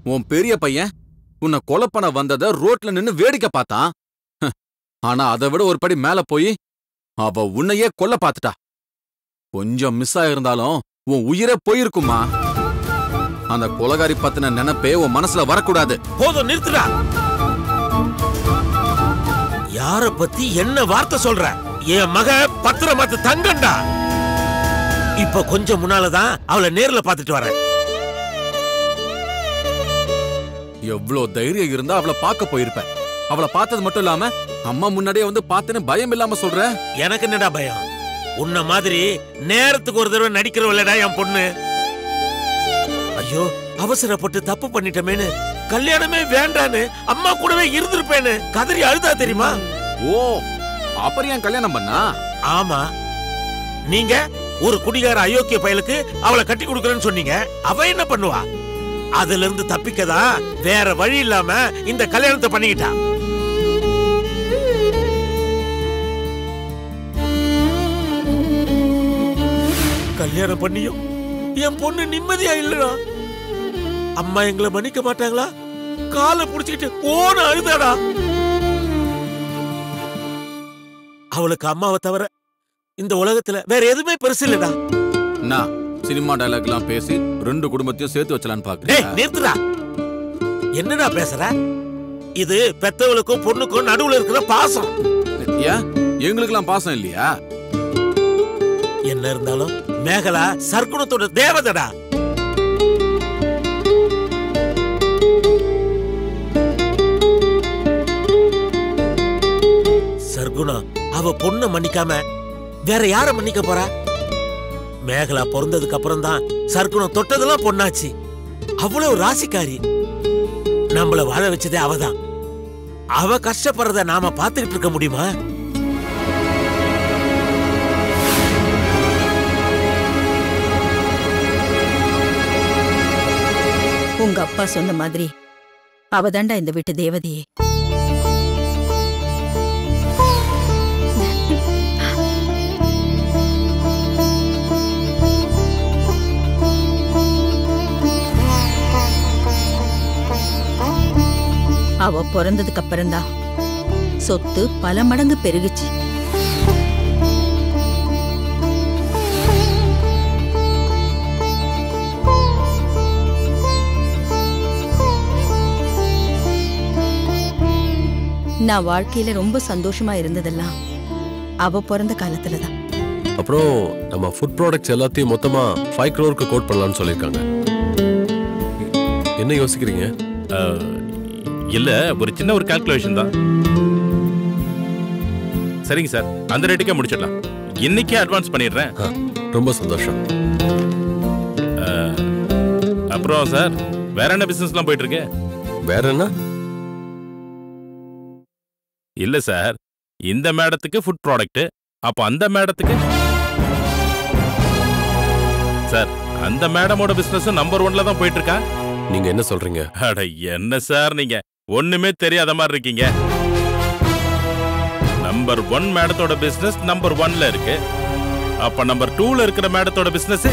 உன் பெரிய பையன் உன்னை கொலை பண்ண வந்தத ரோட்ல நின்னு வேடிக்கை பார்த்தான் ஹ், ஆனா அதை விட ஒரு படி மேல போய் அவ உன்னையே கொல்ல பார்த்துட்டா கொஞ்சம் மிஸ் ஆயிருந்தாலும் உன் உயிரே போயிருக்குமா அந்த கொலகாரி பத்தின நினைப்பே உன் மனசுல வரக்கூடாது போதும் நிறுத்துடா யார பத்தி என்ன வார்த்தை சொல்ற என் மக பத்திரமாத்து தங்கண்டா இப்ப கொஞ்சம் முன்னாலதான் அவளை நேர்ல பாத்துட்டு வரேன் எவ்ளோ தைரியம் இருந்தா அவளை பார்க்க போயிருப்ப அவளை பார்த்தது மட்டும் இல்லாம அம்மா முன்னாடியே வந்து பார்த்தேன்னு பயம் இல்லாம சொல்ற எனக்கு என்னடா பயம் உன்ன மாதிரி நேரத்துக்கு ஒரு தடவை நடிக்கிறவளடா என் பொண்ணு ஐயோ அவசரப்பட்டு தப்பு பண்ணிட்டமேனு கல்யாணமே வேண்டான்னு அம்மா கூடவே இருந்திருப்பேன்னு கதறி அழுதா தெரியுமா ஓ அப்புறம் ஏன் கல்யாணம் பண்ணா ஆமா நீங்க ஒரு குடிகார அயோக்கிய பயலுக்கு அவளை கட்டி கொடுக்கறேன்னு சொன்னீங்க அவ என்ன பண்ணுவா அதுல இருந்து தப்பிக்கதா வேற வழி இல்லாம இந்த கல்யாணத்தை பண்ணிக்கிட்டா கல்யாணம் பண்ணியும் என் பொண்ணு நிம்மதியா இல்லடா அம்மா எங்களை மன்னிக்க மாட்டாங்களா காலை புடிச்சுக்கிட்டு ஓன அழுதாடா அவளுக்கு அம்மாவை தவிர இந்த உலகத்துல வேற எதுவுமே பெருசு இல்லடா நான் சினிமா டயலாக் எல்லாம் பேசி ரெண்டு குடும்பத்தையும் சேர்த்து வச்சலான்னு டேய் பாக்குறேன் நிறுத்துடா என்னடா பேசுற இது பெத்தவளுக்கும் பொண்ணுக்கும் நடுவுல இருக்கிற பாசம் ஏன் எங்களுக்கெல்லாம் பாசம் இல்லையா என்ன இருந்தாலும் மேகலா சர்க்குணத்தோட தேவதடா சர்க்குணம் அவ பொண்ணை மன்னிக்காம வேற யார மன்னிக்க போறா மேகலா பிறந்ததுக்கு அப்புறம் தான் சர்க்குணம் தொட்டதெல்லாம் பொண்ணாச்சு அவ்வளவு ராசிக்காரி நம்மள வாழ வச்சதே அவதான் அவ கஷ்டப்படுறத நாம பார்த்துக்கிட்டு இருக்க முடியுமா உங்க அப்பா சொன்ன மாதிரி அவதாண்டா இந்த வீட்டு தேவதையே அவ பிறந்ததுக்கு அப்புறம்தான் சொத்து பல மடங்கு பெருகுச்சு நான் வாழ்க்கையில ரொம்ப சந்தோஷமா இருந்ததெல்லாம் அவ பிறந்த காலத்துல தான் அப்புறம் நம்ம ஃபுட் ப்ராடக்ட்ஸ் எல்லாத்தையும் மொத்தமா ஃபைவ் க்ரோருக்கு கோட் பண்ணலாம்னு சொல்லியிருக்காங்க என்ன யோசிக்கிறீங்க அஹ், இல்ல ஒரு சின்ன ஒரு கால்குலேஷன் தான் சரிங்க சார் அந்த ரேட்டுக்கே முடிச்சிடலாம் இன்னைக்கே அட்வான்ஸ் பண்ணிடுறேன் ஆ, ரொம்ப சந்தோஷம் அப்புறம் சார் வேற என்ன பிசினஸ்லாம் போயிட்டு இருக்கு வேற என்ன இல்ல சார் இந்த மேடத்துக்கு ஃபுட் ப்ராடக்ட் அப்போ அந்த மேடத்துக்கு சார் அந்த மேடமோட பிசினஸ் நம்பர் ஒன்ல தான் போயிட்டு இருக்கா நீங்க என்ன சொல்றீங்க அட என்ன சார் நீங்க ஒண்ணுமே தெரியாத மாதிரி இருக்கீங்க நம்பர் ஒன் மேடத்தோட பிசினஸ் நம்பர் ஒன்ல இருக்கு அப்ப நம்பர் டூல இருக்கிற மேடத்தோட பிசினஸ்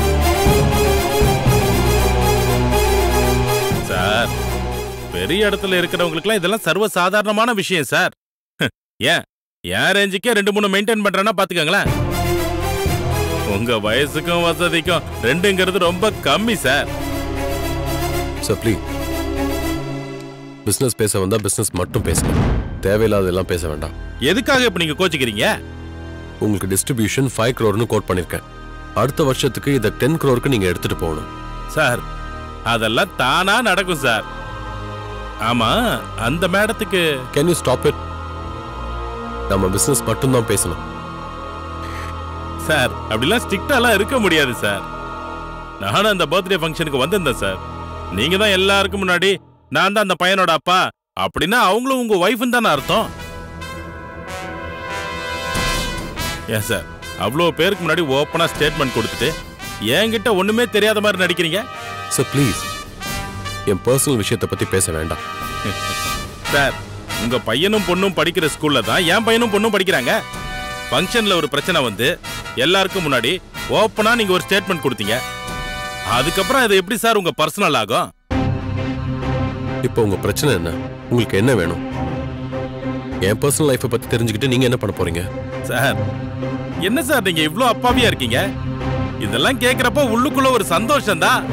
சார் பெரிய இடத்துல இருக்கிறவங்களுக்குலாம் இதெல்லாம் சர்வ சாதாரணமான விஷயம் சார் ஏன் என் ரேஞ்சுக்கே ரெண்டு மூணு மெயின்டைன் பண்றேன்னா பாத்துக்கோங்களேன் உங்க வயசுக்கும் வசதிக்கும் ரெண்டுங்கிறது ரொம்ப கம்மி சார் சார் ப்ளீஸ் பிசினஸ் பேச வந்தா பிசினஸ் மட்டும் பேசுங்க தேவையில்லாததெல்லாம் பேச வேண்டாம் எதுக்காக இப்ப நீங்க கோச்சிக்கிறீங்க உங்களுக்கு டிஸ்ட்ரிபியூஷன் ஃபைவ் க்ரோர்னு கோட் பண்ணிருக்கேன் அடுத்த வருஷத்துக்கு இதை டென் க்ரோருக்கு நீங்க எடுத்துட்டு போகணும் சார் அதெல்லாம் தானா நடக்கும் சார் ஆமா அந்த மேடத்துக்கு கேன் யூ ஸ்டாப் இட் நம்ம பிசினஸ் மட்டும்தான் பேசணும் சார் அப்படிலாம் ஸ்ட்ரிக்டாலாம் இருக்க முடியாது சார் நானும் அந்த பர்த்டே ஃபங்க்ஷனுக்கு வந்திருந்தேன் சார் நீங்க தான் எல்லாருக்கும் முன்னாடி நான் தான் அந்த பையனோட அப்பா அப்படின்னா அவங்களும் உங்க ஒய்ஃப்னு தானே அர்த்தம் ஏன் சார் அவ்வளோ பேருக்கு முன்னாடி ஓப்பனா ஸ்டேட்மெண்ட் கொடுத்துட்டு என்கிட்ட ஒண்ணுமே தெரியாத மாதிரி நடிக்கிறீங்க சார் ப்ளீஸ் என் பர்சனல் விஷயத்தை பத்தி பேச வேண்டாம் சார் உங்க பையனும் பொண்ணும் படிக்கிற ஸ்கூல்ல தான் என் பையனும் பொண்ணும் படிக்கிறாங்க ஃபங்க்ஷன்ல ஒரு பிரச்சனை வந்து எல்லாருக்கும் முன்னாடி ஓப்பனா நீங்க ஒரு ஸ்டேட்மெண்ட் கொடுத்தீங்க அதுக்கப்புறம் இது எப்படி சார் உங்க பர்சனல் ஆகும் இப்போ உங்க பிரச்சனை என்ன உங்களுக்கு என்ன வேணும் என் பர்சனல் லைஃப்பை பத்தி தெரிஞ்சுக்கிட்டு நீங்க என்ன பண்ண போறீங்க சார் என்ன சார் நீங்க இவ்ளோ அப்பாவியா இருக்கீங்க இதெல்லாம் கேக்குறப்ப உள்ளுக்குள்ள ஒரு சந்தோஷம் தான்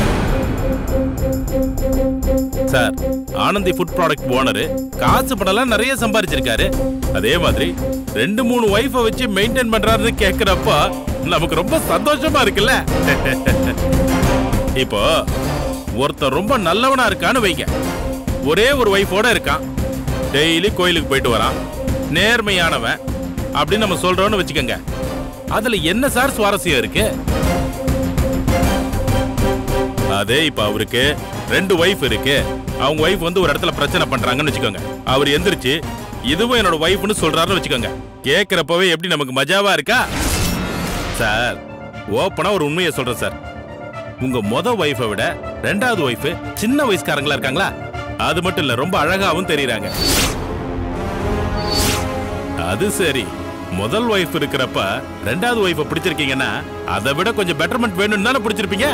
sir Anandhi food product owner காசு பணம்லாம் நிறைய சம்பாரிச்சிருக்காரு அதே மாதிரி ரெண்டு மூணு ஒய்ஃபை வச்சு மெயின்டைன் பண்றாருன்னு கேக்குறப்ப நமக்கு ரொம்ப சந்தோஷமா இருக்குல்ல இப்போ ஒருத்தன் ரொம்ப நல்லவனா இருக்கான்னு வைங்க ஒரே ஒரு ஒய்ஃபோட இருக்கான் டெய்லி கோயிலுக்கு போயிட்டு வரான் நேர்மையானவன் அப்படின்னு நம்ம சொல்றோம்னு வச்சுக்கோங்க அதுல என்ன சார் சுவாரஸ்யம் இருக்கு அதே இப்ப அவருக்கு ரெண்டு ஒய்ஃப் இருக்கு அவங்க ஒய்ஃப் வந்து ஒரு இடத்துல பிரச்சனை பண்றாங்கன்னு வச்சுக்கோங்க அவர் எந்திரிச்சு இதுவும் என்னோட ஒய்ஃப்னு சொல்றாருன்னு வச்சுக்கோங்க கேக்குறப்பவே எப்படி நமக்கு மஜாவா இருக்கா சார் ஓப்பனா ஒரு உண்மையை சொல்றேன் சார் உங்க மொத ஒய்ஃபை விட ரெண்டாவது ஒய்ஃப் சின்ன வயசுக்காரங்களா இருக்காங்களா அது மட்டும் இல்ல ரொம்ப அழகாவும் தெரியுறாங்க அது சரி முதல் ஒய்ஃப் இருக்கிறப்ப ரெண்டாவது ஒய்ஃபை பிடிச்சிருக்கீங்கன்னா அதை விட கொஞ்சம் பெட்டர்மெண்ட் வேணும்னு தானே பிடிச்சிருப்பீங்க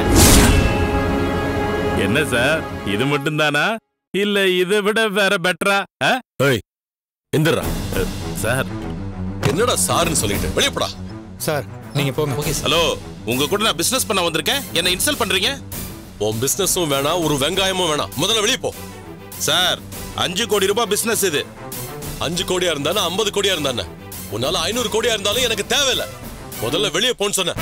என்ன சார் இது மட்டும் தானா இல்ல இதை விட வேற பெட்டரா ஏய் எந்திரா சார் என்னடா சாருன்னு சொல்லிட்டு வெளியே போடா சார் நீங்க போங்க ஹலோ உங்க கூட நான் பிசினஸ் பண்ண வந்திருக்கேன் என்ன இன்சல்ட் பண்றீங்க உன் பிசினஸும் வேணாம் ஒரு வெங்காயமும் வேணாம் முதல்ல வெளியே போ சார் அஞ்சு கோடி ரூபாய் பிசினஸ் இது அஞ்சு கோடியா இருந்தானே ஐம்பது கோடியா இருந்தானே உன்னால ஐநூறு கோடியா இருந்தாலும் எனக்கு தேவையில்ல முதல்ல வெளியே போன்னு சொன்னேன்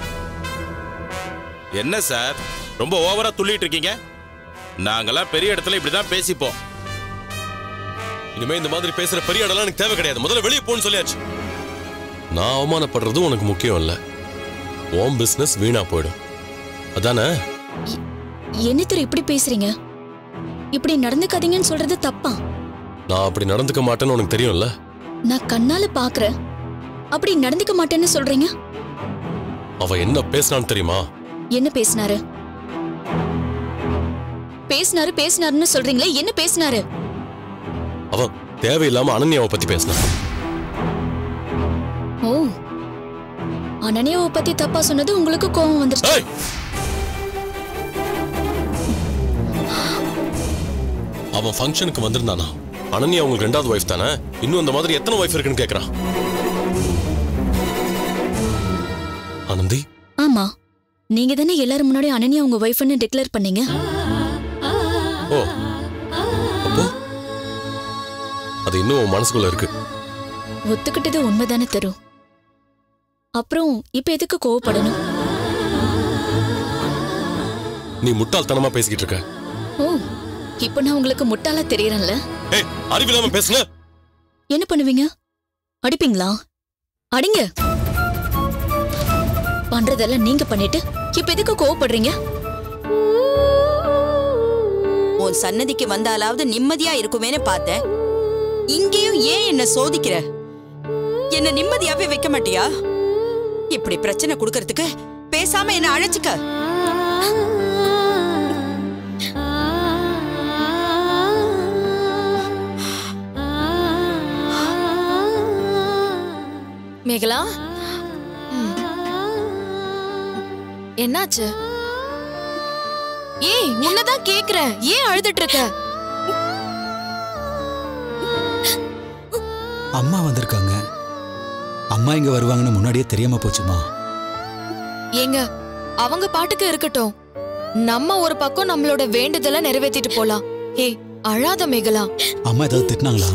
என்ன சார் ரொம்ப ஓவரா துள்ளிட்டு இருக்கீங்க நாங்கெல்லாம் பெரிய இடத்துல இப்படிதான் பேசிப்போம் இனிமே இந்த மாதிரி பேசுற பெரிய இடம்லாம் எனக்கு தேவை கிடையாது முதல்ல வெளியே போன்னு சொல்லியாச்சு நான் அவமானப்படுறது உனக்கு முக்கியம் இல்ல உன் பிசினஸ் வீணா போயிடும் அதானே என்னத்தர் இப்படி பேசுறீங்க இப்படி நடந்துக்காதீங்கன்னு சொல்றது தப்பா நான் அப்படி நடந்துக்க மாட்டேன்னு உனக்கு தெரியும்ல நான் கண்ணால பாக்குறேன் அப்படி நடந்துக்க மாட்டேன்னு சொல்றீங்க அவ என்ன பேசினான்னு தெரியுமா என்ன பேசினாரு பேசினாரு பேசினாருன்னு சொல்றீங்களே என்ன பேசினாரு அவன் தேவையில்லாம அனன்யாவை பத்தி பேசினான் ஓ அனன்யாவை பத்தி தப்பா சொன்னது உங்களுக்கு கோபம் வந்துருச்சு ஏய்! அவன் ஃபங்க்ஷனுக்கு வந்திருந்தானா அனன்யா உங்களுக்கு ரெண்டாவது ஒய்ஃப் தானே இன்னும் அந்த மாதிரி எத்தனை ஒய்ஃப் இருக்குன்னு கேக்குறான் ஆனந்தி ஆமா நீங்க தானே எல்லாரும் முன்னாடி அனன்யா உங்க ஒய்ஃப்னு டிக்ளேர் பண்ணீங்க ஓ அப்போ அது இன்னும் உன் மனசுக்குள்ள இருக்கு ஒத்துக்கிட்டது உண்மைதானே தரும் அப்புறம் இப்ப எதுக்கு கோவப்படணும் நீ முட்டாள்தனமா பேசிக்கிட்டு இருக்க ஓ இப்ப நான் உங்களுக்கு முட்டாளா தெரியறேன்ல ஏய் அறிவில்லாம பேசுன என்ன பண்ணுவீங்க அடிப்பீங்களா அடிங்க பண்றதெல்லாம் நீங்க பண்ணிட்டு இப்ப எதுக்கு கோவப்படுறீங்க உன் சன்னதிக்கு வந்தாலாவது நிம்மதியா இருக்குமேன்னு பார்த்தேன் இங்கேயும் ஏன் என்ன சோதிக்கிற என்ன நிம்மதியாவே வைக்க மாட்டியா இப்படி பிரச்சனை கொடுக்கறதுக்கு பேசாம என்ன அழைச்சுக்க மேகலா ம். என்னாச்சு ஏய் உன்னதான் கேக்குறேன் ஏன் அழுதுட்டு இருக்க அம்மா வந்திருக்காங்க அம்மா இங்க வருவாங்கன்னு முன்னாடியே தெரியாம போச்சுமா ஏங்க அவங்க பாட்டுக்கு இருக்கட்டும் நம்ம ஒரு பக்கம் நம்மளோட வேண்டுதலை நிறைவேத்திட்டு போலாம் ஏய் அழாத மேகலா அம்மா ஏதாவது திட்டினாங்களா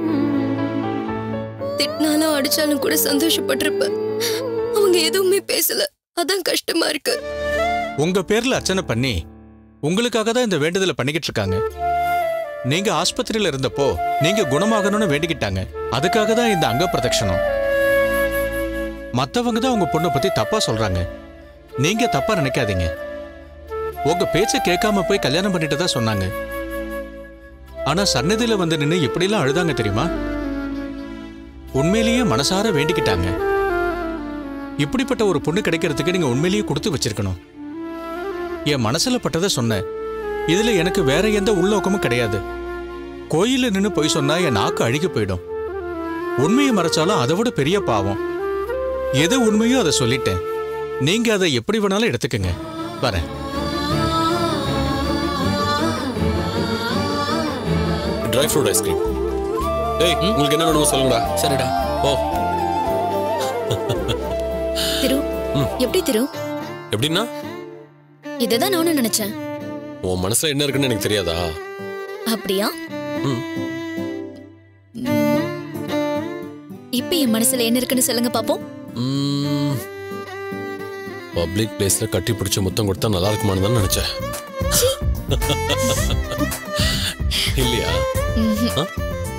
திட்டினாலும் அடிச்சாலும் கூட சந்தோஷப்பட்டிருப்ப அவங்க எதுவுமே பேசல அதான் கஷ்டமா இருக்கு உங்க பேர்ல அர்ச்சனை பண்ணி உங்களுக்காக தான் இந்த வேண்டுதலை பண்ணிக்கிட்டு இருக்காங்க நீங்க ஆஸ்பத்திரியில இருந்தப்போ நீங்க குணமாகணும்னு வேண்டிக்கிட்டாங்க அதுக்காக தான் இந்த அங்க பிரதட்சணம் மத்தவங்க தான் உங்க பொண்ணை பத்தி தப்பா சொல்றாங்க நீங்க தப்பா நினைக்காதீங்க உங்க பேச்ச கேட்காம போய் கல்யாணம் பண்ணிட்டு தான் சொன்னாங்க ஆனா சன்னதியில வந்து நின்னு எப்படிலாம் அழுதாங்க தெரியுமா உண்மையிலேயே மனசார வேண்டிக்கிட்டாங்க இப்படிப்பட்ட ஒரு பொண்ணு கிடைக்கிறதுக்கு நீங்க உண்மையிலேயே கொடுத்து வச்சிருக்கணும் என் மனசுல பட்டதை சொன்னேன் இதுல எனக்கு வேற எந்த உள்நோக்கமும் கிடையாது கோயில்ல நின்னு போய் சொன்னா என் நாக்கு அழுகி போயிடும் உண்மையை மறைச்சாலும் அதை விட பெரிய பாவம் எது உண்மையோ அதை சொல்லிட்டேன் நீங்க அதை எப்படி வேணாலும் எடுத்துக்கங்க வரேன் ட்ரை ஃப்ரூட் ஐஸ்கிரீம் ஏய் உங்களுக்கு என்ன வேணுமோ சொல்லுங்கடா சரிடா ஓ திரு எப்படி திரு எப்படின்னா இததான் நானும் நினைச்சேன் உன் மனசுல என்ன இருக்குன்னு எனக்கு தெரியாதா அப்படியா ம். இப்ப என் மனசுல என்ன இருக்குன்னு சொல்லுங்க பாப்போம் பப்ளிக் பிளேஸ்ல கட்டி பிடிச்ச முத்தம் கொடுத்தா நல்லா இருக்குமான்னு தான் நினைச்சேன் இல்லையா ம்ஹும். ஆ?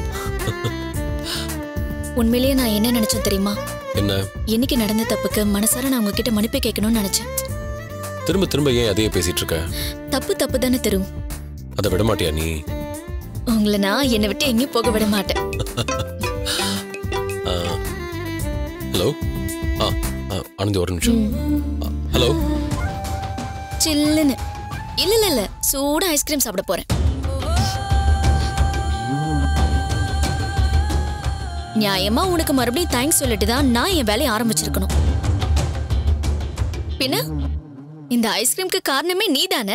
உண்மையிலேயே நான் என்ன நினைச்சேன் தெரியுமா என்ன இன்னைக்கு நடந்த தப்புக்கு மனசார நான் உங்ககிட்ட மன்னிப்பு கேட்கணும்னு நினைச்சேன் திரும்ப திரும்ப ஏன் அதையே பேசிட்டு இருக்க தப்பு தப்பு தானே திரு அதை விட மாட்டியா நீ உங்களை நான் என்னை விட்டு எங்கேயும் போக விட மாட்டேன் ஹலோ ஆ ஆ, ஆனந்தி ஒரு நிமிஷம் ஹலோ சில்லுன்னு இல்ல இல்ல இல்ல சூட ஐஸ்கிரீம் சாப்பிட போறேன் நியாயமா உனக்கு மறுபடியும் தேங்க்ஸ் சொல்லிட்டு தான் நான் என் வேலையை ஆரம்பிச்சிருக்கணும் பின்ன இந்த ஐஸ்கிரீம்க்கு காரணமே நீதானே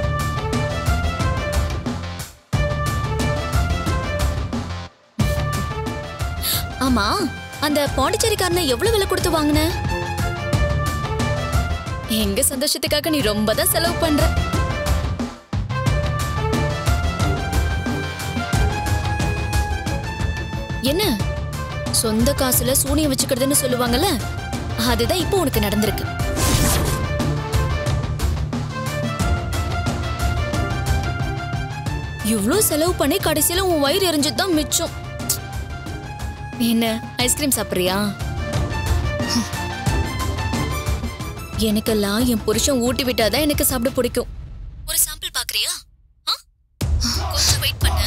ஆமா அந்த பாண்டிச்சேரிக்காரனை எவ்வளவு விலை கொடுத்து வாங்கின எங்க சந்தோஷத்துக்காக நீ ரொம்ப தான் செலவு பண்ற என்ன சொந்த காசுல சூனியம் வச்சுக்கிறதுன்னு சொல்லுவாங்கல்ல அதுதான் இப்போ உனக்கு நடந்திருக்கு இவ்ளோ செலவு பண்ணி கடைசியில உன் வயிறு எரிஞ்சது தான் மிச்சம் என்ன ஐஸ்கிரீம் சாப்பிடுறியா எனக்கெல்லாம் என் புருஷன் ஊட்டி விட்டாதான் எனக்கு சாப்பிட பிடிக்கும் ஒரு சாம்பிள் பாக்குறியா ஆ? கொஞ்சம் வெயிட் பண்ண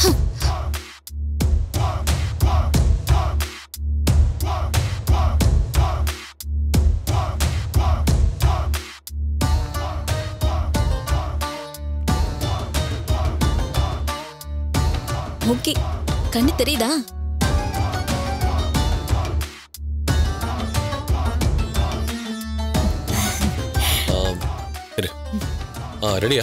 ஓகே கண்ணு தெரியுதா ஆ, இரு ஆ ரெடியா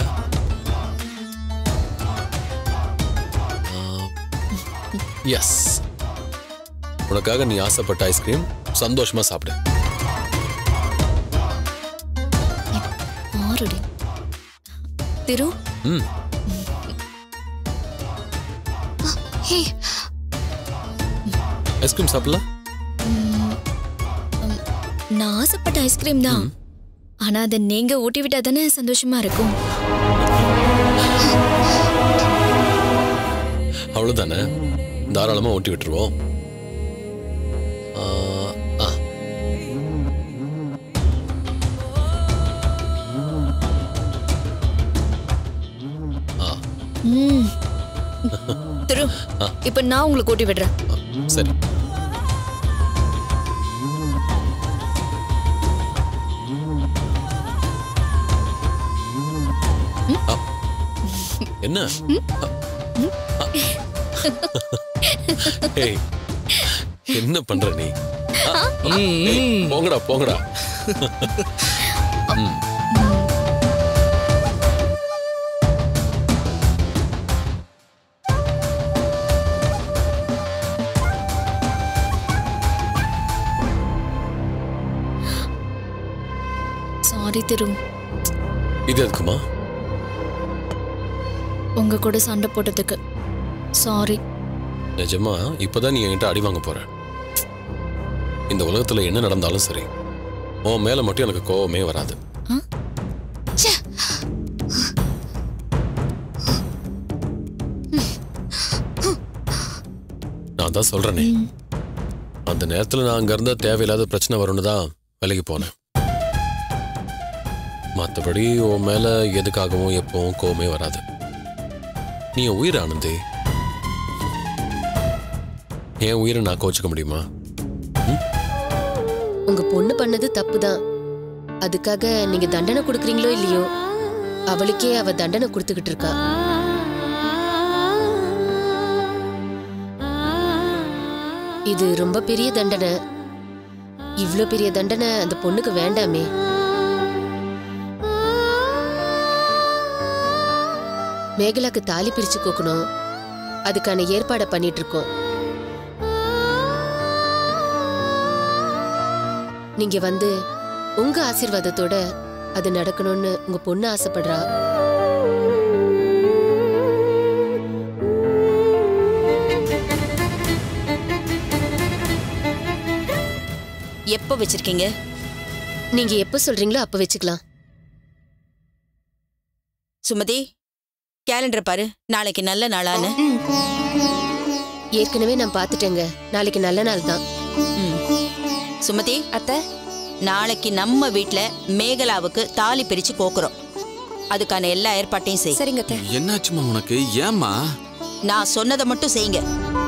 எஸ் உனக்காக நீ ஆசைப்பட்ட ஐஸ்கிரீம் சந்தோஷமா சாப்பிடு ஆறுடி திரு ம் ஹே ஐஸ்கிரீம் சாப்பிடல நான் ஆசைப்பட்ட ஐஸ்கிரீம் தான் ஆனா அதை நீங்க ஊட்டி விட்டா தானே சந்தோஷமா இருக்கும் அவ்வளவுதானே தாராளமா ஓட்டி விட்டுருவோம் ஆ, ஆ. ஆ, ம். திரு இப்ப நான் உங்களுக்கு ஊட்டி விடுறேன் சரி ஆ, என்ன ஏய், என்ன பண்ற நீ ஆ, ஏய், போங்கடா போங்கடா ம். சாரி திரு இது எதுக்குமா உங்க கூட சண்டை போட்டதுக்கு சாரி நிஜமா இப்பதான் நீ என்கிட்ட அடி வாங்க போற இந்த உலகத்துல என்ன நடந்தாலும் சரி உன் மேல மட்டும் எனக்கு கோவமே வராது நான் தான் சொல்றேனே அந்த நேரத்துல நான் அங்க இருந்தா தேவையில்லாத பிரச்சனை வரும்னு தான் விலகி போனேன் மற்றபடி உன் மேல எதுக்காகவும் எப்பவும் கோவமே வராது நீ என் உயிர் ஆனந்தே என் உயிரை நான் கோச்சுக்க முடியுமா உங்க பொண்ணு பண்ணது தப்புதான் அதுக்காக நீங்க தண்டனை கொடுக்கறீங்களோ இல்லையோ அவளுக்கே அவ தண்டனை கொடுத்துக்கிட்டு இருக்கா இது ரொம்ப பெரிய தண்டனை இவ்ளோ பெரிய தண்டனை அந்த பொண்ணுக்கு வேண்டாமே மேகலாக்கு தாலி பிரிச்சு கோக்கணும் அதுக்கான ஏற்பாடை பண்ணிட்டு இருக்கோம் நீங்க வந்து உங்க ஆசீர்வாதத்தோட அது நடக்கணும்னு உங்க பொண்ணு ஆசைப்படுறா எப்ப வச்சிருக்கீங்க நீங்க எப்ப சொல்றீங்களோ அப்ப வச்சுக்கலாம் சுமதி கேலண்டர் பாரு நாளைக்கு நல்ல நாளான்னு ஏற்கனவே நான் பார்த்துட்டேங்க நாளைக்கு நல்ல நாள் தான் ம். சுமதி அத்தை நாளைக்கு நம்ம வீட்ல மேகலாவுக்கு தாலி பிரிச்சு கோக்குறோம் அதுக்கான எல்லா ஏற்பாட்டையும் செய் சரிங்க அத்தை என்னாச்சுமா உனக்கு ஏம்மா நான் சொன்னதை மட்டும் செய்யுங்க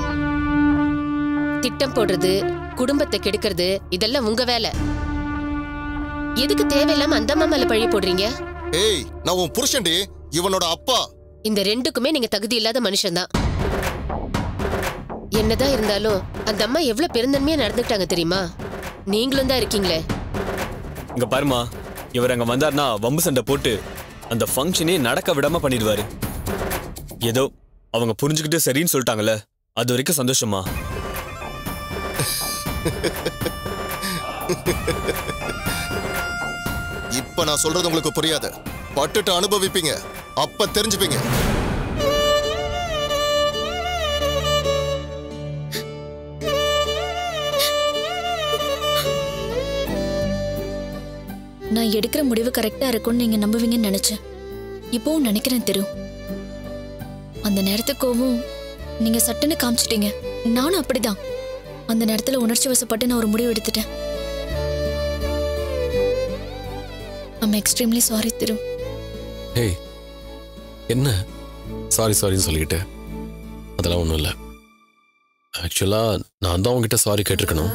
திட்டம் போடுறது குடும்பத்தை கெடுக்கிறது இதெல்லாம் உங்க வேலை எதுக்கு தேவையில்லாம அந்த அம்மா மேல பழி போடுறீங்க ஏய் நான் உன் புருஷன்டி இவனோட அப்பா இந்த ரெண்டுக்குமே நீங்க தகுதி இல்லாத மனுஷன்தான் என்னதான் இருந்தாலும் அந்த அம்மா எவ்வளவு பெருந்தன்மையா நடந்துக்கிட்டாங்க தெரியுமா நீங்களும் தான் இருக்கீங்களே இங்க பாருமா இவர் அங்க வந்தார்னா வம்பு சண்டை போட்டு அந்த ஃபங்க்ஷனே நடக்க விடாம பண்ணிடுவாரு ஏதோ அவங்க புரிஞ்சுக்கிட்டு சரின்னு சொல்லிட்டாங்கல்ல அது வரைக்கும் சந்தோஷமா இப்ப நான் சொல்றது உங்களுக்கு புரியாது பட்டுட்டு அனுபவிப்பீங்க அப்ப தெரிஞ்சுப்பீங்க நான் எடுக்கிற முடிவு கரெக்டா இருக்கும்னு நீங்க நம்புவீங்கன்னு நினைச்சேன் இப்போவும் நினைக்கிறேன் திரு அந்த நேரத்துக்கு கோவம் நீங்க சட்டுன்னு காமிச்சிட்டீங்க நானும் அப்படிதான் அந்த நேரத்துல உணர்ச்சி வசப்பட்டு நான் ஒரு முடிவு எடுத்துட்டேன் ஐம் எக்ஸ்ட்ரீம்லி சாரி திரு ஏய் என்ன சாரி சாரின்னு சொல்லிக்கிட்டு அதெல்லாம் ஒன்றும் இல்லை ஆக்சுவலாக நான் தான் உங்ககிட்ட சாரி கேட்டிருக்கணும்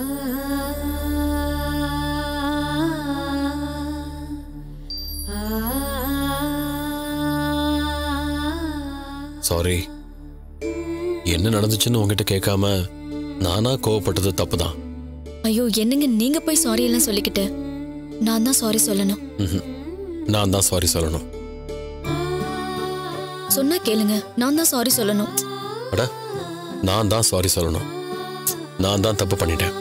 சாரி என்ன நடந்துச்சுன்னு உங்ககிட்ட கேட்காம நானா கோவப்பட்டது தப்பு தான் ஐயோ என்னங்க நீங்க போய் சாரி எல்லாம் சொல்லிக்கிட்டு நான் தான் சாரி சொல்லணும் நான் தான் சாரி சொல்லணும் சொன்னா கேளுங்க நான் தான் சாரி சொல்லணும் அட நான் தான் சாரி சொல்லணும் நான் தான் தப்பு பண்ணிட்டேன்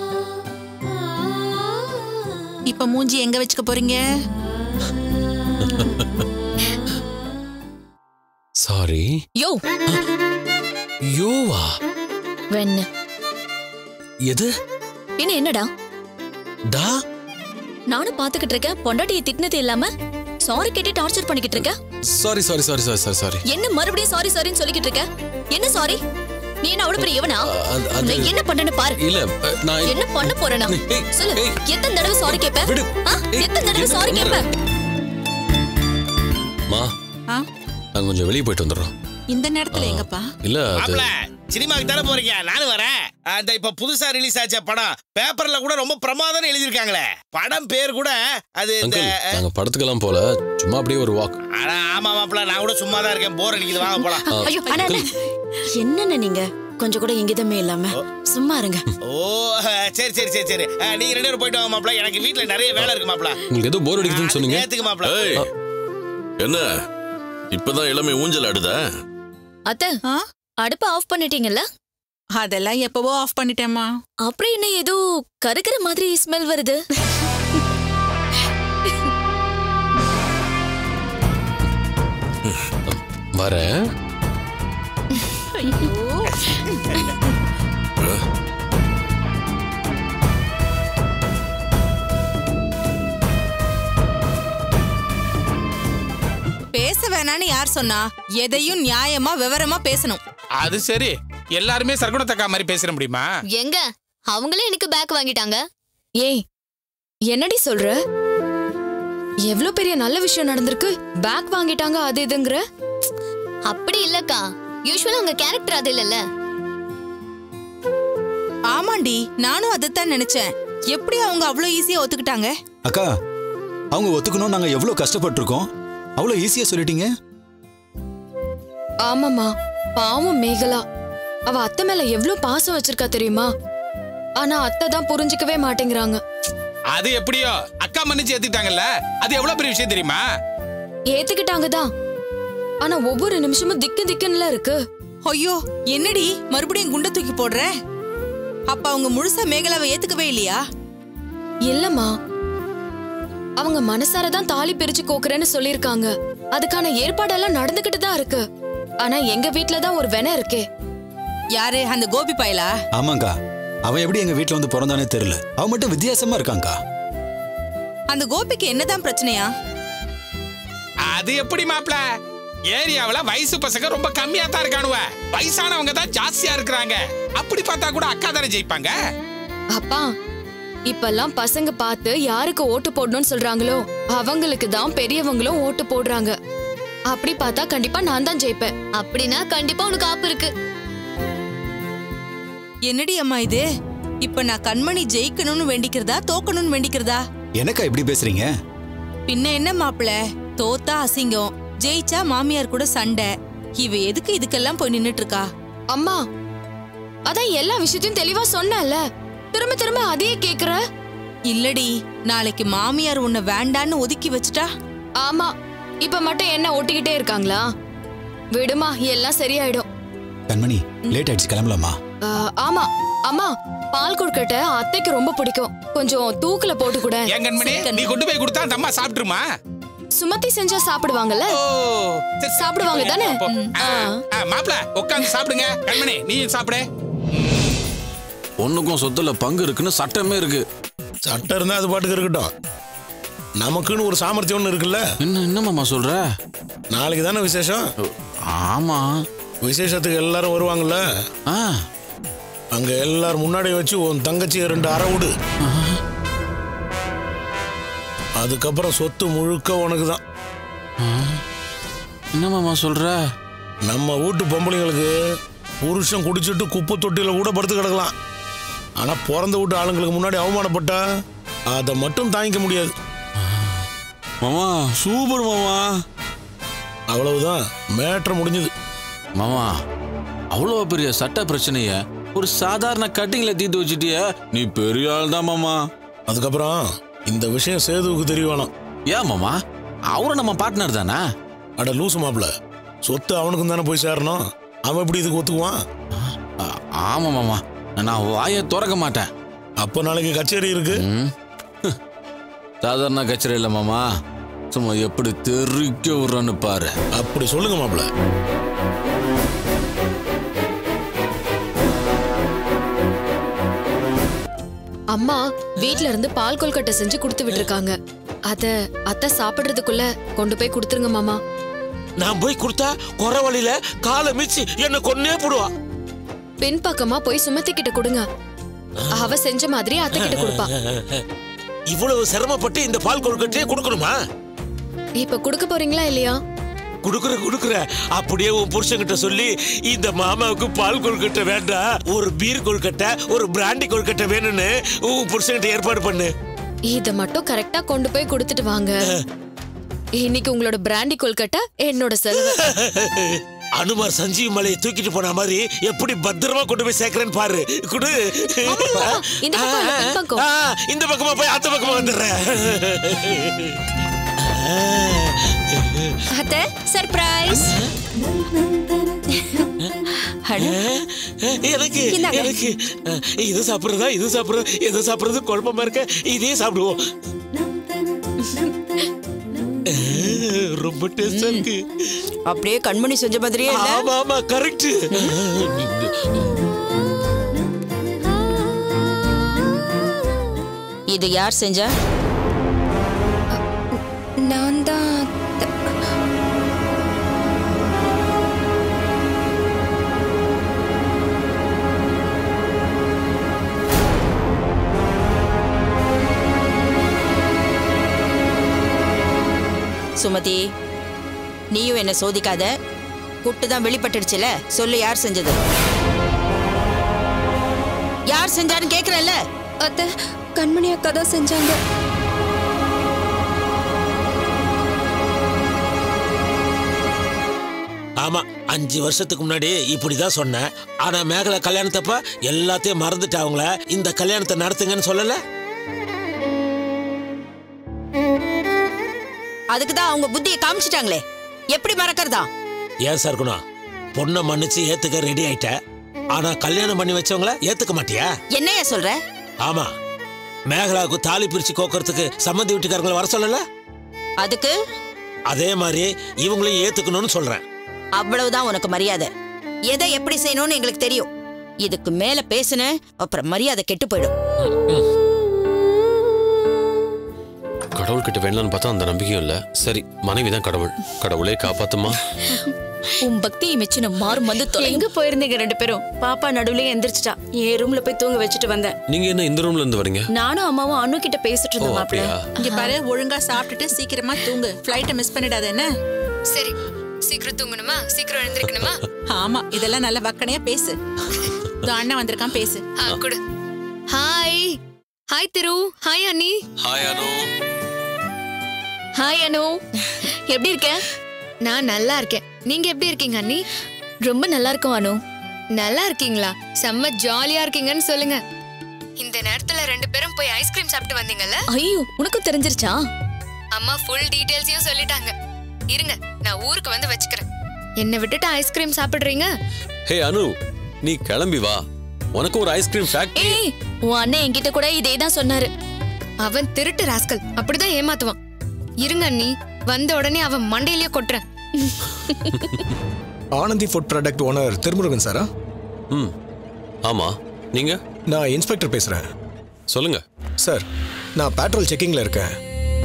இப்ப மூஞ்சி எங்க வச்சுக்க போறீங்க சாரி யோ யோவா வெண்ண எது என்ன என்னடா டா நானும் பாத்துக்கிட்டு இருக்கேன் பொண்டாட்டியை திட்டினது இல்லாம சாரி கேட்டு டார்ச்சர் பண்ணிக்கிட்டு இருக்க sorry sorry sorry sorry sorry sorry என்ன மறுபடியும் சாரி சாரின்னு சொல்லிக்கிட்டு இருக்க என்ன சாரி நீ என்ன அவ்வளவு பெரிய இவனா அது- அது- உன்னை என்ன பண்ணனு பாரு இல்ல அஹ், நான் என்ன பண்ண போறேனா ஏய், சொல்லு ஏய். எத்தனை தடவை சாரி கேப்ப விடு. ஆ? ஏய், எத்தனை தடவை என்ன சாரி பண்ற? கேப்ப மா ஆ? நாங்க கொஞ்சம் வெளியே போயிட்டு வந்துடுறோம் இந்த நேரத்துல எங்கப்பா இல்ல அது மாப்ள சினிமாக்கு தானே போறீங்க நானும் வரேன் அந்த இப்ப புதுசா ரிலீஸ் ஆச்ச படம் பேப்பர்ல கூட ரொம்ப பிரமாதம் எழுதியிருக்காங்களே படம் பேர் கூட அது இந்த அங்கிள் நாங்க படத்துக்கெல்லாம் போல சும்மா அப்படியே ஒரு வாக் அட, ஆமா மாப்ள நான் கூட சும்மா தான் இருக்கேன் போர் அடிக்குது வாங்க போலாம் ஐயோ அண்ணா அண்ணா. என்னண்ணே நீங்க கொஞ்சம் கூட இங்கிதமே இல்லாம சும்மா இருங்க ஓ சரி சரி சரி சரி அஹ், நீங்க ரெண்டு பேரும் போயிட்டு வாங்க மாப்ள எனக்கு வீட்ல நிறைய வேலை இருக்கு மாப்ள உங்களுக்கு ஏதோ போர் அடிக்குதுன்னு சொன்னீங்க நேத்துக்கு மாப்ள ஏய் என்ன இப்பதான் இளமை ஊஞ்சல் ஆடுதா அத்தை அடுப்ப ஆஃப் பண்ணிட்டீங்கல்ல அதெல்லாம் எப்பவோ ஆஃப் பண்ணிட்டேம்மா அப்புறம் என்ன ஏதோ கருகிற மாதிரி ஸ்மெல் வருது வரேன் பேச வேணான்னு யார் சொன்னா எதையும் நியாயமா விவரமா பேசணும் அது சரி எல்லாருமே சர்க்குணத்தக்கா மாதிரி பேசிட முடியுமா எங்க அவங்களே எனக்கு பேக் வாங்கிட்டாங்க ஏய் என்னடி சொல்ற எவ்ளோ பெரிய நல்ல விஷயம் நடந்திருக்கு பேக் வாங்கிட்டாங்க அது இதுங்கிற அப்படி இல்லக்கா யூஸ்வலா உங்க கேரக்டர் அது இல்லல்ல ஆமாண்டி நானும் அதைத்தான் நினைச்சேன் எப்படி அவங்க அவ்வளோ ஈஸியா ஒத்துக்கிட்டாங்க அக்கா அவங்க ஒத்துக்கணும் நாங்க எவ்வளவு கஷ்டப்பட்டிருக்கோம் அவ்வளவு ஈஸியா சொல்லிட்டீங்க ஆமாமா பாவம் மேகலா அவ அத்தை மேல எவ்ளோ பாசம் வச்சிருக்கா தெரியுமா ஆனா அத்தை தான் புரிஞ்சுக்கவே மாட்டேங்கிறாங்க அது எப்படியோ அக்கா மன்னிச்சு ஏத்துக்கிட்டாங்கல்ல அது எவ்வளவு பெரிய விஷயம் தெரியுமா ஏத்துக்கிட்டாங்க தான் ஆனா ஒவ்வொரு நிமிஷமும் திக்கு திக்குன்னுல இருக்கு ஐயோ என்னடி மறுபடியும் குண்ட தூக்கி போடுற அப்ப அவங்க முழுசா மேகலாவை ஏத்துக்கவே இல்லையா இல்லம்மா அவங்க மனசார தான் தாலி பிரிச்சு கோக்குறேன்னு சொல்லிருக்காங்க அதுக்கான ஏற்பாடெல்லாம் நடந்துகிட்டு தான் இருக்கு ஆனா எங்க வீட்ல தான் ஒரு வென இருக்கே யாரு அந்த கோபி பயலா ஆமாங்கா அவன் எப்படி எங்க வீட்ல வந்து பிறந்தானே தெரியல அவன் மட்டும் வித்தியாசமா இருக்காங்கா அந்த கோபிக்கு என்னதான் பிரச்சனையா அது எப்படி மாப்ள ஏரியாவுல வயசு பசங்க ரொம்ப கம்மியா தான் இருக்கானுவ வயசானவங்க தான் ஜாஸ்தியா இருக்கிறாங்க அப்படி பார்த்தா கூட அக்கா தானே ஜெயிப்பாங்க அப்பா இப்பெல்லாம் பசங்க பார்த்து யாருக்கு ஓட்டு போடணும்னு சொல்றாங்களோ அவங்களுக்கு தான் பெரியவங்களும் ஓட்டு போடுறாங்க அப்படி பார்த்தா கண்டிப்பா நான் தான் ஜெயிப்பேன் அப்படின்னா கண்டிப்பா உனக்கு ஆப்பு இருக்கு என்னடி அம்மா இது இப்ப நான் கண்மணி ஜெயிக்கணும்னு வேண்டிக்கிறதா தோக்கணும்னு வேண்டிக்கிறதா எனக்கா இப்படி பேசுறீங்க பின்ன என்ன மாப்பிள தோத்தா அசிங்கம் ஜெயிச்சா மாமியார் கூட சண்டை இவ எதுக்கு இதுக்கெல்லாம் போய் நின்னுட்டு இருக்கா அம்மா அதான் எல்லா விஷயத்தையும் தெளிவா சொன்னல திரும்ப திரும்ப அதையே கேக்குற இல்லடி நாளைக்கு மாமியார் உன்னை வேண்டான்னு ஒதுக்கி வச்சுட்டா ஆமா இப்ப மட்டும் என்ன ஒட்டிக்கிட்டே இருக்காங்களா விடுமா எல்லாம் சரியாயிடும் கண்மணி லேட் ஆயிடுச்சு கிளம்பலாமா ஆ, ஆமா அம்மா பால் கொழுக்கட்டை அத்தைக்கு ரொம்ப பிடிக்கும் கொஞ்சம் தூக்குல போட்டு கூட ஏன் கண்மணி நீ கொண்டு போய் கொடுத்தா அந்த அம்மா சாப்பிட்டுருமா சுமத்தி செஞ்சா சாப்பிடுவாங்கல்ல சாப்பிடுவாங்க தானே மாப்பிள உட்காந்து சாப்பிடுங்க கண்மணி நீ சாப்பிடு பொண்ணுக்கும் சொத்துல பங்கு இருக்குன்னு சட்டமே இருக்கு சட்டம் இருந்தா அது பாட்டுக்கு இருக்கட்டும் நமக்குன்னு ஒரு சாமர்த்தியம் ஒன்று இருக்குல்ல என்ன என்னமாமா சொல்ற நாளைக்கு தானே விசேஷம் ஆமா விசேஷத்துக்கு எல்லாரும் வருவாங்கல்ல அங்க எல்லாரும் முன்னாடி வச்சு உன் தங்கச்சியை ரெண்டு அரை விடு அதுக்கப்புறம் சொத்து முழுக்க உனக்கு தான் என்னமாமா சொல்ற நம்ம வீட்டு பொம்பளைங்களுக்கு புருஷன் குடிச்சிட்டு குப்பை தொட்டியில கூட படுத்து கிடக்கலாம் ஆனா பிறந்த வீட்டு ஆளுங்களுக்கு முன்னாடி அவமானப்பட்டா அதை மட்டும் தாங்கிக்க முடியாது மாமா சூப்பர் மாமா அவ்வளவுதான் மேட்ரு முடிஞ்சது மாமா அவ்வளோ பெரிய சட்ட பிரச்சனைய ஒரு சாதாரண கட்டிங்ல தீர்த்து வச்சிட்டிய நீ பெரிய ஆள் தான் மாமா அதுக்கப்புறம் இந்த விஷயம் சேதுவுக்கு தெரிய வேணாம் ஏன் மாமா அவரும் நம்ம பார்ட்னர் தானே அட லூசு மாப்பிள சொத்து அவனுக்கும் தானே போய் சேரணும் அவன் எப்படி இதுக்கு ஒத்துக்குவான் ஆமா மாமா நான் வாயை திறக்க மாட்டேன் அப்ப நாளைக்கு கச்சேரி இருக்கு சாதாரண கச்சேரி இல்ல மாமா சும்மா எப்படி தெறிக்க விடுறன்னு பாரு அப்படி சொல்லுங்க மாப்பிள அம்மா வீட்ல இருந்து பால் கொல்கட்டை செஞ்சு கொடுத்து விட்டுருக்காங்க அத அத்தை சாப்பிடுறதுக்குள்ள கொண்டு போய் கொடுத்துருங்க மாமா நான் போய் கொடுத்தா குறை வழியில காலை மிச்சு என்ன கொன்னே போடுவா பின்பக்கமா போய் சுமத்தி கிட்ட கொடுங்க அவ செஞ்ச மாதிரி அத்தை கிட்ட கொடுப்பா இவ்வளவு சிரமப்பட்டு இந்த பால் கொழுக்கட்டையே கொடுக்கணுமா இப்ப கொடுக்க போறீங்களா இல்லையா குடுக்குற குடுக்குற அப்படியே உன் புருஷன்கிட்ட சொல்லி இந்த மாமாவுக்கு பால் கொழுக்கட்டை வேண்டாம் ஒரு பீர் கொழுக்கட்டை ஒரு பிராண்டி கொழுக்கட்டை வேணும்னு உன் புருஷன்கிட்ட ஏற்பாடு பண்ணு இத மட்டும் கரெக்டா கொண்டு போய் கொடுத்துட்டு வாங்க இன்னைக்கு உங்களோட பிராண்டி கொல்கட்டை என்னோட செலவு அனுமார் சஞ்சீவ் மலையை தூக்கிட்டு போன மாதிரி எப்படி பத்திரமா கொண்டு போய் சேர்க்கறேன்னு பாரு குடு இந்த பக்கம் இல்ல, பின் பக்கம். ஆ, இந்த பக்கமா போய் அந்த பக்கமா வந்துடுறேன் அத்தை சர்ப்ரைஸ் எனக்கு எனக்கு இது சாப்பிடுறதா இது சாப்பிடுறது எது சாப்பிடுறது குழப்பமா இருக்க இதே சாப்பிடுவோம் ரொம்ப டேஸ்டா இருக்கு அப்படியே கண்மணி செஞ்ச மாதிரியே இல்ல ஆமா ஆமா கரெக்ட் இது யார் செஞ்சா நான் தான் சுமதி நீயும் என்ன சோதிக்காத குட்டு தான் வெளிப்பட்டுடுச்சுல சொல்லு யார் செஞ்சது யார் செஞ்சான்னு கேக்குறல்ல அத்தை கண்மணி அக்கா தான் செஞ்சாங்க ஆமா அஞ்சு வருஷத்துக்கு முன்னாடி இப்படிதான் சொன்னேன் ஆனா மேகலை கல்யாணத்தப்ப எல்லாத்தையும் மறந்துட்டு அவங்கள இந்த கல்யாணத்தை நடத்துங்கன்னு சொல்லல அதுக்கு தான் அவங்க புத்தியை காமிச்சிட்டாங்களே எப்படி மறக்கறதா ஏன் சார் குணா பொண்ணை மன்னிச்சு ஏத்துக்க ரெடி ஆயிட்ட ஆனா கல்யாணம் பண்ணி வச்சவங்கள ஏத்துக்க மாட்டியா என்னையா சொல்ற ஆமா மேகலாவுக்கு தாலி பிரிச்சு கோக்கறதுக்கு சம்மந்தி வீட்டுக்காரங்களை வர சொல்லல அதுக்கு அதே மாதிரி இவங்களையும் ஏத்துக்கணும்னு சொல்றேன் அவ்வளவுதான் உனக்கு மரியாதை எதை எப்படி செய்யணும்னு எங்களுக்கு தெரியும் இதுக்கு மேல பேசுன அப்புறம் மரியாதை கெட்டு போயிடும் கடவுள்கிட்ட வேணலாம்னு பார்த்தா அந்த நம்பிக்கையும் இல்ல சரி மனைவி தான் கடவுள் கடவுளே காப்பாத்துமா உன் பக்தியை மெச்சு நான் மாறும் வந்து தொலை எங்க போயிருந்தீங்க ரெண்டு பேரும் பாப்பா நடுவுலயே எந்திரிச்சிட்டா என் ரூம்ல போய் தூங்க வச்சுட்டு வந்தேன் நீங்க என்ன இந்த ரூம்ல இருந்து வரீங்க நானும் அம்மாவும் அண்ணு கிட்ட பேசிட்டு ஓ இருந்தோம் மாப்பிள்ள அப்படியா இங்க பாரு ஒழுங்கா சாப்பிட்டுட்டு சீக்கிரமா தூங்கு ஃப்ளைட்டை மிஸ் பண்ணிடாத என்ன சரி சீக்கிரம் தூங்கணுமா சீக்கிரம் எழுந்திருக்கணுமா ஆமா இதெல்லாம் நல்ல வக்கனையா பேசு இதோ அண்ணன் வந்திருக்கான் பேசு ஆ, குடு ஹாய் ஹாய் திரு ஹாய் அண்ணி ஹாய் அனு ஹாய் அனு எப்படி இருக்க நான் நல்லா இருக்கேன் நீங்க எப்படி இருக்கீங்க அண்ணி ரொம்ப நல்லா இருக்கும் அனு நல்லா இருக்கீங்களா செம்ம ஜாலியா இருக்கீங்கன்னு சொல்லுங்க இந்த நேரத்துல ரெண்டு பேரும் போய் ஐஸ்கிரீம் சாப்பிட்டு வந்தீங்கல்ல ஐயோ உனக்கும் தெரிஞ்சிருச்சா அம்மா ஃபுல் டீடைல்ஸையும் சொல்லிட்டாங்க இருங்க நான் ஊருக்கு வந்து வச்சுக்கிறேன் என்னை விட்டுட்டு ஐஸ்கிரீம் சாப்பிடுறீங்க ஹே அனு நீ கிளம்பி வா உனக்கு ஒரு ஐஸ்கிரீம் ஃபேக்டரி ஏய் உன் அண்ணன் என்கிட்ட கூட இதே தான் சொன்னாரு அவன் திருட்டு ராஸ்கல் அப்படிதான் ஏமாத்துவான் இருங்க அண்ணி வந்த உடனே அவன் மண்டையிலேயே கொட்டுறேன் Anandhi food product owner Thirumurugan சாரா ம் ஆமா நீங்க நான் இன்ஸ்பெக்டர் பேசுறேன் சொல்லுங்க சார் நான் பேட்ரோல் செக்கிங்ல இருக்கேன்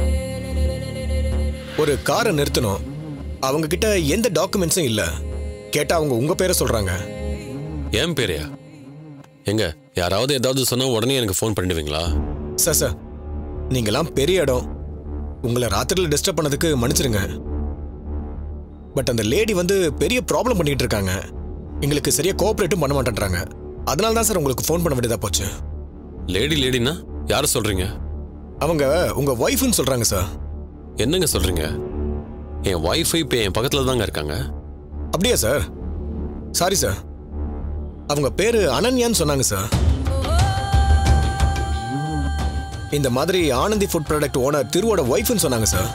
ஒரு காரை நிறுத்தணும் அவங்க கிட்ட எந்த டாக்குமெண்ட்ஸும் இல்ல கேட்டா அவங்க உங்க பேரை சொல்றாங்க என் பேரையா எங்க யாராவது ஏதாவது சொன்னா உடனே எனக்கு ஃபோன் பண்ணிடுவீங்களா சார் சார் நீங்களாம் பெரிய இடம் உங்களை ராத்திரியில் டிஸ்டர்ப் பண்ணதுக்கு மன்னிச்சிருங்க பட் அந்த லேடி வந்து பெரிய ப்ராப்ளம் பண்ணிட்டு இருக்காங்க எங்களுக்கு சரியா கோஆப்ரேட்டும் பண்ண மாட்டேன்றாங்க அதனால தான் சார் உங்களுக்கு ஃபோன் பண்ண வேண்டியதா போச்சு லேடி லேடினா யார சொல்றீங்க அவங்க உங்க ஒய்ஃப்னு சொல்றாங்க சார் என்னங்க சொல்றீங்க என் ஒய்ஃப் இப்போ என் பக்கத்துல தாங்க இருக்காங்க அப்படியா சார் சாரி சார் அவங்க பேரு அனன்யான்னு சொன்னாங்க சார் இந்த மாதிரி ஆனந்தி ஃபுட் ப்ராடக்ட் ஓனர் திருவோட ஒய்ஃப்னு சொன்னாங்க சார்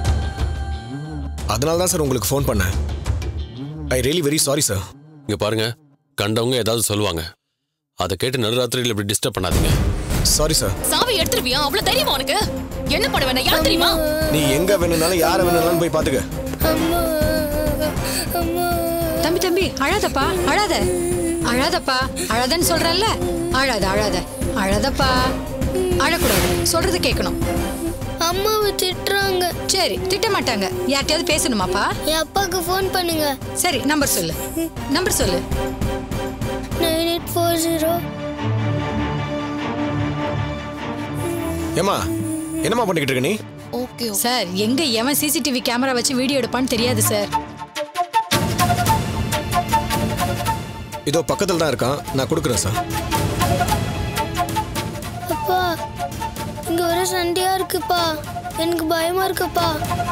அதனால தான் சார் உங்களுக்கு ஃபோன் பண்ணேன் I really very sorry sir இங்க பாருங்க கண்டவங்க ஏதாவது சொல்லுவாங்க அதை கேட்டு நடுராத்திரியில் இப்படி டிஸ்டர்ப் பண்ணாதீங்க சாரி சார் சாவி எடுத்துருவியா அவ்வளவு தைரியமா உனக்கு என்ன பண்ண வேணா யார் தெரியுமா நீ எங்க வேணும்னாலும் யாரை வேணும்னாலும் போய் பாத்துக்க தம்பி தம்பி அழாதப்பா அழாத அழாதப்பா அழாதன்னு சொல்றல்ல அழாத அழாத அழாதப்பா அழக்கூடாது சொல்றது கேட்கணும் அம்மாவை திட்டுறாங்க சரி திட்ட மாட்டாங்க யார்கிட்டயாவது பேசணுமாப்பா என் அப்பாவுக்கு ஃபோன் பண்ணுங்க சரி நம்பர் சொல்லு நம்பர் சொல்லு நைன் எயிட் ஃபோர் ஜீரோ ஏமா என்னம்மா பண்ணிக்கிட்டு இருக்க நீ ஓகே சார் எங்க எவன் சிசிடிவி கேமரா வச்சு வீடியோ எடுப்பான்னு தெரியாது சார் இதோ பக்கத்துல தான் இருக்கான் நான் கொடுக்குறேன் சார் அப்பா இங்க ஒரே சண்டையா இருக்குப்பா எனக்கு பயமா இருக்குப்பா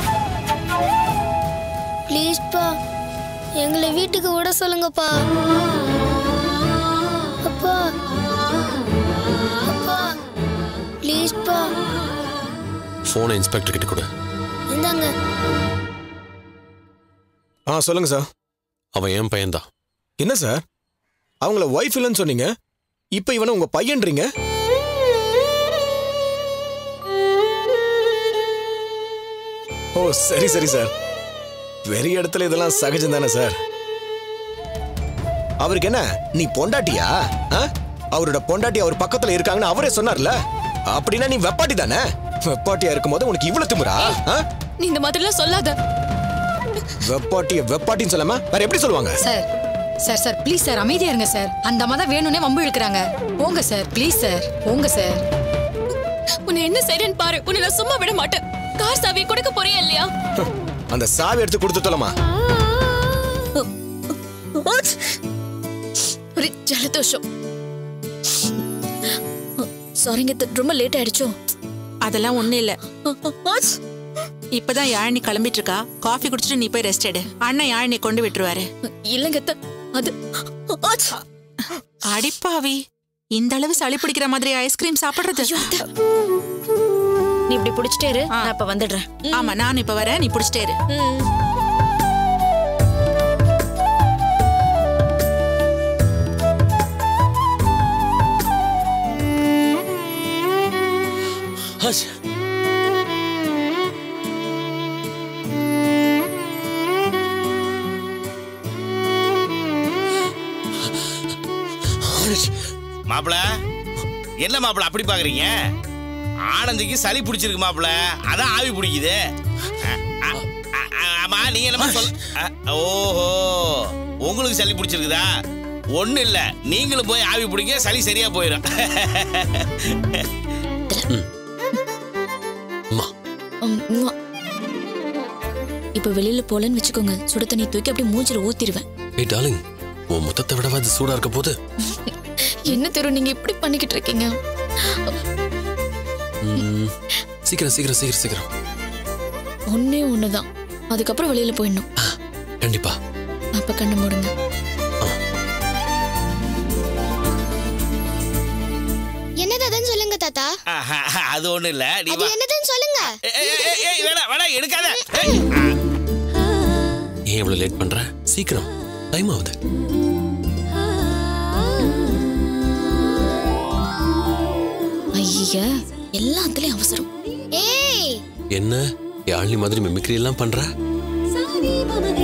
ப்ளீஸ்ப்பா எங்களை வீட்டுக்கு விட சொல்லுங்கப்பா அப்பா அப்பா ப்ளீஸ்ப்பா ஃபோனை இன்ஸ்பெக்டர் கிட்ட கொடு இந்தாங்க ஆ சொல்லுங்க சார் அவன் என் பையன்தான் என்ன சார் அவங்கள ஒய்ஃப் இல்லைன்னு சொன்னீங்க இப்போ இவனை உங்க பையன்றீங்க ஓ சரி சரி சார் பெரிய இடத்துல இதெல்லாம் சகஜம் தானே சார் அவருக்கு என்ன நீ பொண்டாட்டியா ஆ? அவரோட பொண்டாட்டி அவர் பக்கத்துல இருக்காங்கன்னு அவரே சொன்னார்ல அப்படின்னா நீ வெப்பாட்டி தானே வெப்பாட்டியா இருக்கும்போது உனக்கு இவ்வளவு திமிரா ஆ? நீ இந்த மாதிரிலாம் சொல்லாத வெப்பாட்டிய வெப்பாட்டின்னு சொல்லாம வேற எப்படி சொல்லுவாங்க sir sir sir please sir அமைதியா இருங்க சார் அந்த அம்மா தான் வேணும்னே வம்பு இழுக்கிறாங்க போங்க சார் ப்ளீஸ் சார் போங்க சார் உன்னை என்ன செய்றேன்னு பாரு உன்னை நான் சும்மா விட மாட்டேன் கார் சாவியை கொடுக்க போறியா இல்லையா அந்த சாவி எடுத்து கொடுத்து தொலைமா ஒரு ஜலதோஷம் சாரிங்க த- ரொம்ப லேட் ஆயிடுச்சோ அதெல்லாம் ஒண்ணும் இல்ல இப்பதான் யாழினி கிளம்பிட்டு இருக்கா காஃபி குடிச்சிட்டு நீ போய் ரெஸ்ட் எடு அண்ணன் யாழினி கொண்டு விட்டுருவாரு இல்லங்க த- அது அடிப்பாவி இந்த அளவு சளி பிடிக்கிற மாதிரி ஐஸ்கிரீம் சாப்பிடுறது நீ இப்படி புடிச்சிட்டே இரு நான் இப்ப வந்துடுறேன் ஆமா நான் இப்ப வரேன் நீ பிடிச்சிட்டே இரு மாப்பிள என்ன மாப்பிள அப்படி பாக்குறீங்க ஆனந்திக்கு சளி பிடிச்சிருக்கு மாப்பிள அதான் ஆவி பிடிக்குது அ, அ, அ, அ, ஆமா நீங்க என்னமா சொல்ல அ, ஓஹோ உங்களுக்கு சளி பிடிச்சிருக்குதா ஒண்ணு இல்ல நீங்களும் போய் ஆவி பிடிங்க சளி சரியா போயிடும் உம், உம்மா. இப்ப வெளியில போலன்னு வச்சுக்கோங்க சுட தண்ணி தூக்கி அப்படியே மூஞ்சில ஊத்திடுவேன் ஏய் டார்லிங் உன் முத்தத்தை விடவா இது சூடா இருக்க போது என்ன தெரு நீங்க இப்படி பண்ணிக்கிட்டு இருக்கீங்க ம், சீக்கிரம் சீக்கிரம் சீக்கிரம் சீக்கிரம் ஒன்னே ஒண்ணுதான் அதுக்கப்புறம் வெளியில போயிடணும் கண்டிப்பா அப்ப கண்ணு மூடுங்க என்னது அதுன்னு சொல்லுங்க தாத்தா ஆஹா, அது ஒண்ணு இல்ல நீ அது வா என்னதுன்னு சொல்லுங்க ஏய், ஏய், ஏய், ஏய், வேணாம் வேணாம் எடுக்காத ஏய், ஏன் இவ்வளவு லேட் பண்ற சீக்கிரம் டைம் ஆகுது ஐயா எல்லாத்துலயும் அவசரம் ஏய் என்ன யாழ்னி மாதிரி மிமிக்ரி எல்லாம் பண்ற சாரி